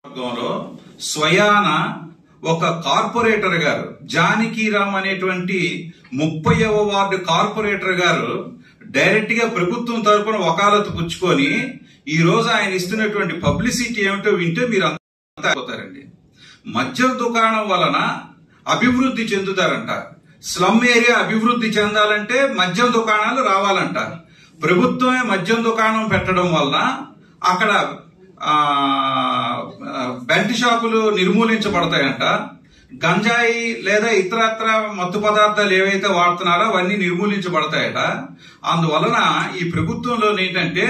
వర్గంలో స్వయాన ఒక కార్పొరేటర్ గారు జానకీరామ్ అనేటువంటి ముప్పైవ వార్డు కార్పొరేటర్ గారు డైరెక్ట్ గా ప్రభుత్వం తరపున వకాలతు పుచ్చుకొని ఈ రోజు ఆయన ఇస్తున్నటువంటి పబ్లిసిటీ ఏమిటో వింటే మీరు అంతా అయిపోతారండి మద్యం దుకాణం వలన అభివృద్ధి చెందుతారంట స్లమ్ ఏరియా అభివృద్ధి చెందాలంటే మద్యం దుకాణాలు రావాలంట ప్రభుత్వమే మద్యం దుకాణం పెట్టడం వలన అక్కడ ఆ బెల్ట్ షాపులు నిర్మూలించబడతాయంట గంజాయి లేదా ఇతరత్ర మత్తు పదార్థాలు ఏవైతే వాడుతున్నారో అవన్నీ నిర్మూలించబడతాయట అందువలన ఈ ప్రభుత్వంలో ఏంటంటే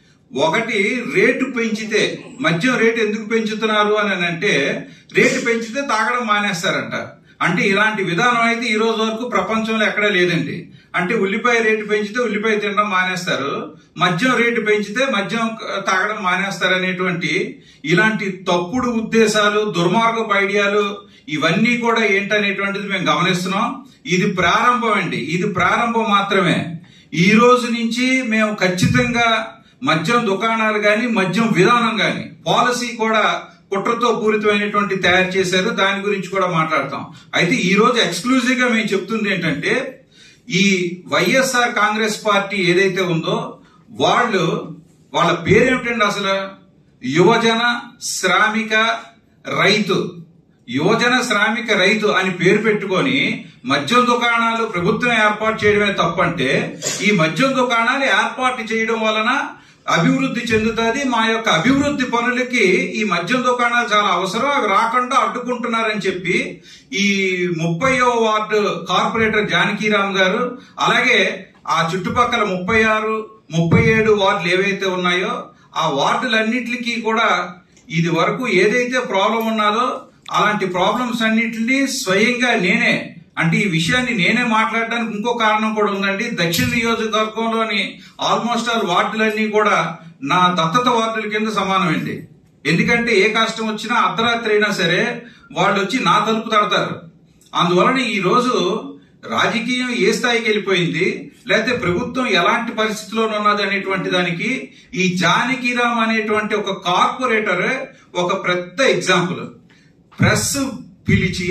ఒకటి రేటు పెంచితే మద్యం రేటు ఎందుకు పెంచుతున్నారు అని అంటే రేటు పెంచితే తాగడం మానేస్తారంట అంటే ఇలాంటి విధానం అయితే ఈ రోజు వరకు ప్రపంచంలో ఎక్కడా లేదండి అంటే ఉల్లిపాయ రేటు పెంచితే ఉల్లిపాయ తినడం మానేస్తారు మద్యం రేటు పెంచితే మద్యం తాగడం మానేస్తారు అనేటువంటి ఇలాంటి తప్పుడు ఉద్దేశాలు దుర్మార్గపు ఐడియాలు ఇవన్నీ కూడా ఏంటనేటువంటిది మేము గమనిస్తున్నాం ఇది ప్రారంభం అండి ఇది ప్రారంభం మాత్రమే ఈ రోజు నుంచి మేము ఖచ్చితంగా మద్యం దుకాణాలు గాని మద్యం విధానం గాని పాలసీ కూడా కుట్రతో పూరితమైనటువంటి తయారు చేశారు దాని గురించి కూడా మాట్లాడతాం అయితే ఈ రోజు ఎక్స్క్లూజివ్ గా మేము చెప్తుంది ఏంటంటే ఈ వైఎస్ఆర్ కాంగ్రెస్ పార్టీ ఏదైతే ఉందో వాళ్ళు వాళ్ళ పేరేమిటండి అసలు యువజన శ్రామిక రైతు యువజన శ్రామిక రైతు అని పేరు పెట్టుకొని మద్యం దుకాణాలు ప్రభుత్వం ఏర్పాటు చేయడమే తప్పంటే ఈ మద్యం దుకాణాలు ఏర్పాటు చేయడం వలన అభివృద్ధి చెందుతుంది మా యొక్క అభివృద్ధి పనులకి ఈ మద్యం దుకాణాలు చాలా అవసరం అవి రాకుండా అడ్డుకుంటున్నారని చెప్పి ఈ ముప్పైవ వార్డు కార్పొరేటర్ జానకీరామ్ గారు అలాగే ఆ చుట్టుపక్కల ముప్పై ఆరు ముప్పై ఏడు వార్డులు ఏవైతే ఉన్నాయో ఆ వార్డులన్నిటికీ కూడా ఇది వరకు ఏదైతే ప్రాబ్లం ఉన్నదో అలాంటి ప్రాబ్లమ్స్ అన్నిటిని స్వయంగా నేనే అంటే ఈ విషయాన్ని నేనే మాట్లాడడానికి ఇంకో కారణం కూడా ఉందండి దక్షిణ నియోజకవర్గంలోని ఆల్మోస్ట్ ఆల్ వార్డులన్నీ కూడా నా దత్తత వార్డుల కింద సమానమండి ఎందుకంటే ఏ కష్టం వచ్చినా అర్ధరాత్రి అయినా సరే వాళ్ళు వచ్చి నా తలుపు తడతారు అందువలన ఈ రోజు రాజకీయం ఏ స్థాయికి వెళ్ళిపోయింది లేకపోతే ప్రభుత్వం ఎలాంటి పరిస్థితిలో ఉన్నది అనేటువంటి దానికి ఈ జానకిరామ్ అనేటువంటి ఒక కార్పొరేటర్ ఒక పెద్ద ఎగ్జాంపుల్ ప్రెస్ పిలిచి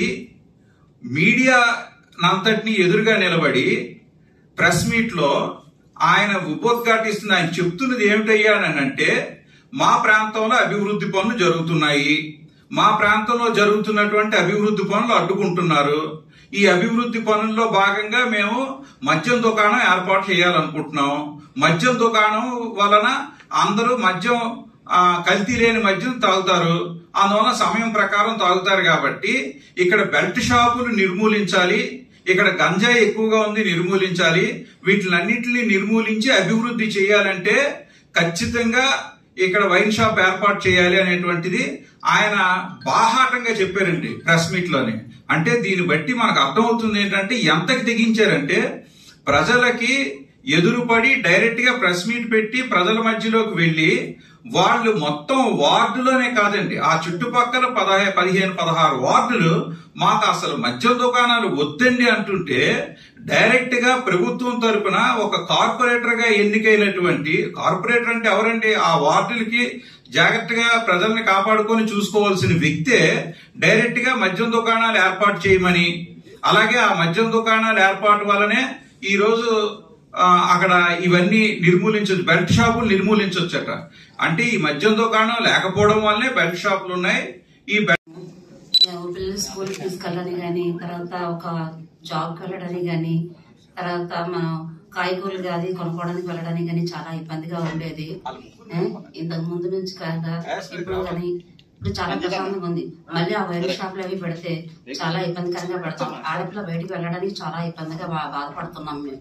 మీడియా నంతటిని ఎదురుగా నిలబడి ప్రెస్ మీట్ లో ఆయన ఉపోద్ఘాటిస్తుంది ఆయన చెప్తున్నది ఏమిటయ్యా అని అంటే మా ప్రాంతంలో అభివృద్ధి పనులు జరుగుతున్నాయి మా ప్రాంతంలో జరుగుతున్నటువంటి అభివృద్ధి పనులు అడ్డుకుంటున్నారు ఈ అభివృద్ధి పనుల్లో భాగంగా మేము మద్యం దుకాణం ఏర్పాటు చేయాలనుకుంటున్నాం మద్యం దుకాణం వలన అందరూ మద్యం ఆ, కల్తీ లేని మద్యం తాగుతారు అందువల్ల సమయం ప్రకారం తాగుతారు కాబట్టి ఇక్కడ బెల్ట్ షాపులు నిర్మూలించాలి ఇక్కడ గంజాయి ఎక్కువగా ఉంది నిర్మూలించాలి వీటిలన్నింటినీ నిర్మూలించి అభివృద్ధి చేయాలంటే ఖచ్చితంగా ఇక్కడ వైన్ షాప్ ఏర్పాటు చేయాలి అనేటువంటిది ఆయన బాహాటంగా చెప్పారండి ప్రెస్ మీట్ లోని అంటే దీన్ని బట్టి మనకు అర్థమవుతుంది ఏంటంటే ఎంతకి తెగించారంటే ప్రజలకి ఎదురుపడి డైరెక్ట్ గా ప్రెస్ మీట్ పెట్టి ప్రజల మధ్యలోకి వెళ్లి వాళ్ళు మొత్తం వార్డులోనే కాదండి ఆ చుట్టుపక్కల పదహే పదిహేను పదహారు వార్డులు మాకు అసలు మద్యం దుకాణాలు వద్దండి అంటుంటే డైరెక్ట్ గా ప్రభుత్వం తరపున ఒక కార్పొరేటర్ గా ఎన్నికైనటువంటి కార్పొరేటర్ అంటే ఎవరండి ఆ వార్డులకి జాగ్రత్తగా ప్రజల్ని కాపాడుకొని చూసుకోవాల్సిన వ్యక్తే డైరెక్ట్ గా మద్యం దుకాణాలు ఏర్పాటు చేయమని అలాగే ఆ మద్యం దుకాణాల ఏర్పాటు వల్లనే ఈ రోజు ఆ, అక్కడ ఇవన్నీ నిర్మూలించవచ్చు బెల్ట్ షాపులు నిర్మూలించవచ్చట అంటే ఈ మద్యం దుకాణం లేకపోవడం వల్లనే బెల్ట్ షాపులు ఉన్నాయి ఈ బెల్ట్ పిల్లలు స్కూల్ తీసుకెళ్ళని కానీ తర్వాత ఒక జాబ్కి వెళ్ళడానికి కానీ తర్వాత మనం కాయగూరలు అది కొనుక్కోవడానికి వెళ్ళడానికి కానీ చాలా ఇబ్బందిగా ఉండేది ఏ? ఇంతకు ముందు నుంచి కాగా ఇప్పుడు కానీ ఇప్పుడు చాలా ప్రశాంతంగా ఉంది మళ్ళీ ఆ వైర్ షాపులు అవి పెడితే చాలా ఇబ్బందికరంగా పెడతాం ఆడపిల్ల బయటికి వెళ్ళడానికి చాలా ఇబ్బందిగా బా- బాధపడుతున్నాం మేము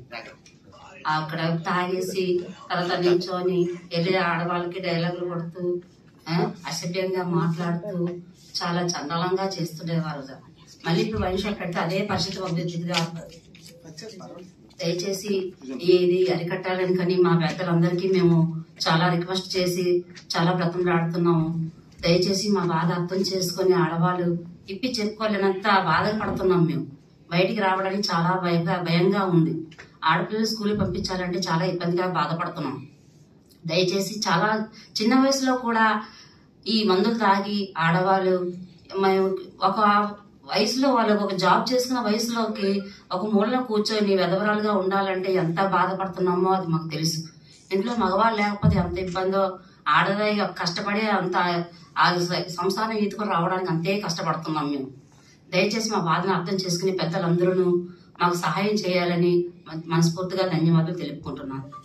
అక్కడ తాగేసి తర్వాత నిల్చొని వెళ్ళి ఆడవాళ్ళకి డైలాగులు కొడుతూ ఆ, అసభ్యంగా మాట్లాడుతూ చాలా చండాలంగా చేస్తుండేవారు మళ్ళీ ఇప్పుడు వైన్ షాప్ పెడితే అదే పరిస్థితి అభివృద్ధిగా ఉంటుంది దయచేసి ఇది అరికట్టాలని కానీ మా పెద్దలందరికీ మేము చాలా రిక్వెస్ట్ చేసి చాలా బ్రతంలాడుతున్నాము దయచేసి మా బాధ అర్థం చేసుకొని ఆడవాళ్ళు ఇప్పి చెప్పుకోలేనంత బాధపడుతున్నాం మేము బయటికి రావడానికి చాలా భయంగా భయంగా ఉంది ఆడపిల్లలు స్కూల్ పంపించాలంటే చాలా ఇబ్బందిగా బాధపడుతున్నాం దయచేసి చాలా చిన్న వయసులో కూడా ఈ మందులు తాగి ఆడవాళ్ళు మేము ఒక వయసులో వాళ్ళకి ఒక జాబ్ చేసుకున్న వయసులోకి ఒక మూలలో కూర్చొని వెధవరాలుగా ఉండాలంటే ఎంత బాధపడుతున్నామో అది మాకు తెలుసు ఇంట్లో మగవాళ్ళు లేకపోతే ఎంత ఇబ్బందో ఆడదాయి కష్టపడి అంత ఆ సంసారం ఈదుకొని రావడానికి అంతే కష్టపడుతున్నాం మేము దయచేసి మా బాధను అర్థం చేసుకుని పెద్దలందరూ మాకు సహాయం చేయాలని మనస్ఫూర్తిగా ధన్యవాదాలు తెలుపుకుంటున్నాను